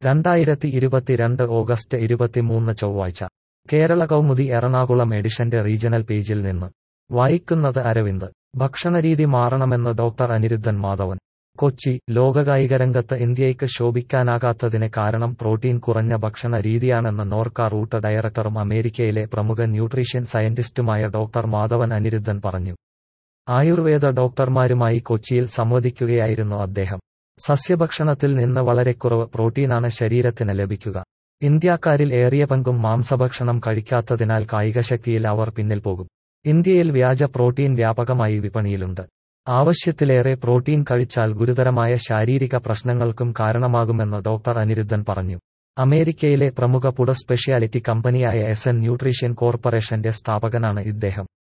രണ്ടായിരത്തി ഇരുപത്തിരണ്ട് ഓഗസ്റ്റ് ഇരുപത്തിമൂന്ന് ചൊവ്വാഴ്ച കേരള കൗമുദി എറണാകുളം എഡിഷന്റെ റീജണൽ പേജിൽ നിന്ന് വായിക്കുന്നത് അരവിന്ദ് ഭക്ഷണരീതി മാറണമെന്ന് ഡോക്ടർ അനിരുദ്ധൻ മാധവൻ കൊച്ചി ലോകകായികരംഗത്ത് ഇന്ത്യയ്ക്ക് ശോഭിക്കാനാകാത്തതിന് കാരണം പ്രോട്ടീൻ കുറഞ്ഞ ഭക്ഷണ രീതിയാണെന്ന് നോർക്ക റൂട്ട് ഡയറക്ടറും അമേരിക്കയിലെ പ്രമുഖ ന്യൂട്രീഷ്യൻ സയന്റിസ്റ്റുമായ ഡോക്ടർ മാധവൻ അനിരുദ്ധൻ പറഞ്ഞു ആയുർവേദ ഡോക്ടർമാരുമായി കൊച്ചിയിൽ സംവദിക്കുകയായിരുന്നു അദ്ദേഹം സസ്യഭക്ഷണത്തിൽ നിന്ന് വളരെ കുറവ് പ്രോട്ടീനാണ് ശരീരത്തിന് ലഭിക്കുക ഇന്ത്യക്കാരിൽ ഏറിയ പങ്കും മാംസഭക്ഷണം കഴിക്കാത്തതിനാൽ കായികശക്തിയിൽ അവർ പിന്നിൽ പോകും ഇന്ത്യയിൽ വ്യാജ പ്രോട്ടീൻ വ്യാപകമായി വിപണിയിലുണ്ട് ആവശ്യത്തിലേറെ പ്രോട്ടീൻ കഴിച്ചാൽ ഗുരുതരമായ ശാരീരിക പ്രശ്നങ്ങൾക്കും കാരണമാകുമെന്ന് ഡോക്ടർ അനിരുദ്ധൻ പറഞ്ഞു അമേരിക്കയിലെ പ്രമുഖ പുട സ്പെഷ്യാലിറ്റി കമ്പനിയായ എസ് എൻ ന്യൂട്രീഷ്യൻ കോർപ്പറേഷന്റെ സ്ഥാപകനാണ് ഇദ്ദേഹം